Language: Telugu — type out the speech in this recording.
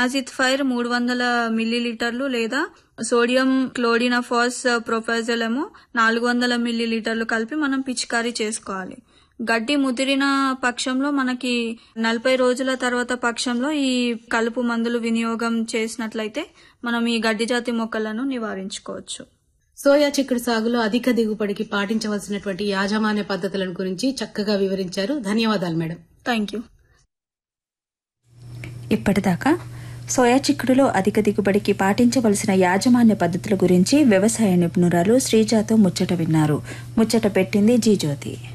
ఇమాజిత్ ఫైర్ మూడు వందల మిల్లీలీటర్లు లేదా సోడియం క్లోడినఫాస్ ప్రొఫైజల్ ఏమో నాలుగు వందల మిల్లీలీటర్లు కలిపి మనం పిచికారీ చేసుకోవాలి గడ్డి ముదిరిన పక్షంలో మనకి నలభై రోజుల తర్వాత పక్షంలో ఈ కలుపు మందులు వినియోగం చేసినట్లయితే మనం ఈ గడ్డి జాతి మొక్కలను నివారించుకోవచ్చు సోయా చిక్కుడు సాగులో అధిక దిగుబడికి పాటించవలసినటువంటి యాజమాన్య పద్ధతులను గురించి చక్కగా వివరించారు ధన్యవాదాలు మేడం థ్యాంక్ యూ ఇప్పటిదాకా సోయా చిక్కుడులో అధిక దిగుబడికి పాటించవలసిన యాజమాన్య పద్ధతుల గురించి వ్యవసాయ నిపుణురాలు శ్రీజాతో ముచ్చట విన్నారు ముచ్చట పెట్టింది జీ జ్యోతి